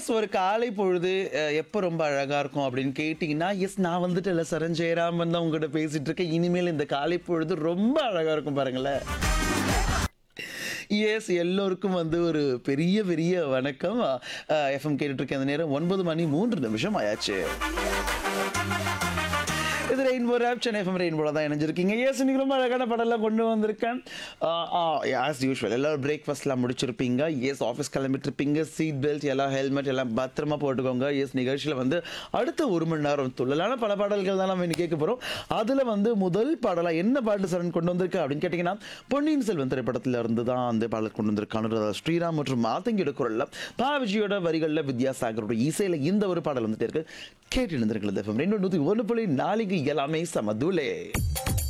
S ஒரு காலை பொழுது அஹ், எப்போ ரொம்ப அழகா இருக்கும் அப்படின்னு கேட்டிங்கன்னா எஸ் நான் வந்துட்டு இல்லை சரண் ஜெயராமன் தான் உங்ககிட்ட பேசிட்டு இருக்கேன் இனிமேல் இந்த காலை பொழுது ரொம்ப அழகா இருக்கும் பாருங்களேன் எஸ் எல்லோருக்கும் வந்து ஒரு பெரிய பெரிய வணக்கம் எஃப்எம் கேட்டுட்டு இருக்கேன் அந்த நேரம் ஒன்பது மணி மூன்று நிமிஷம் ஆயாச்சு இது ரெயின்போ ரேப் சென்னை எஃப்எம் ரெயின்போல தான் இணைஞ்சிருக்கீங்க எஸ் இன்னைக்கு ரொம்ப அழகான படம்லாம் கொண்டு வந்திருக்கேன் ஆஸ் யூஷுவல் எல்லாரும் பிரேக்ஃபாஸ்ட்லாம் முடிச்சிருப்பீங்க எஸ் ஆஃபீஸ் கிளம்பிட்டு இருப்பீங்க சீட் பெல்ட் எல்லாம் ஹெல்மெட் எல்லாம் பத்திரமா போட்டுக்கோங்க எஸ் நிகழ்ச்சியில் வந்து அடுத்த ஒரு மணி நேரம் துள்ளலான பல பாடல்கள் தான் நம்ம இன்னைக்கு கேட்க போகிறோம் அதில் வந்து முதல் பாடலாக என்ன பாட்டு சரண் கொண்டு வந்திருக்கு அப்படின்னு கேட்டிங்கன்னா பொன்னியின் செல்வன் திரைப்படத்தில் இருந்து தான் அந்த பாடல் கொண்டு வந்திருக்கான ஸ்ரீராம் மற்றும் மாத்தங்கியோட குரலில் பா விஜயோட வரிகளில் வித்யாசாகரோட இசையில் இந்த ஒரு பாடல் வந்துட்டு இருக்கு கேட்டு இருந்திருக்கிறது ரெண்டு நூற்றி ஒன்று புள்ளி நாளைக்கு எல்லாமே சமதுலே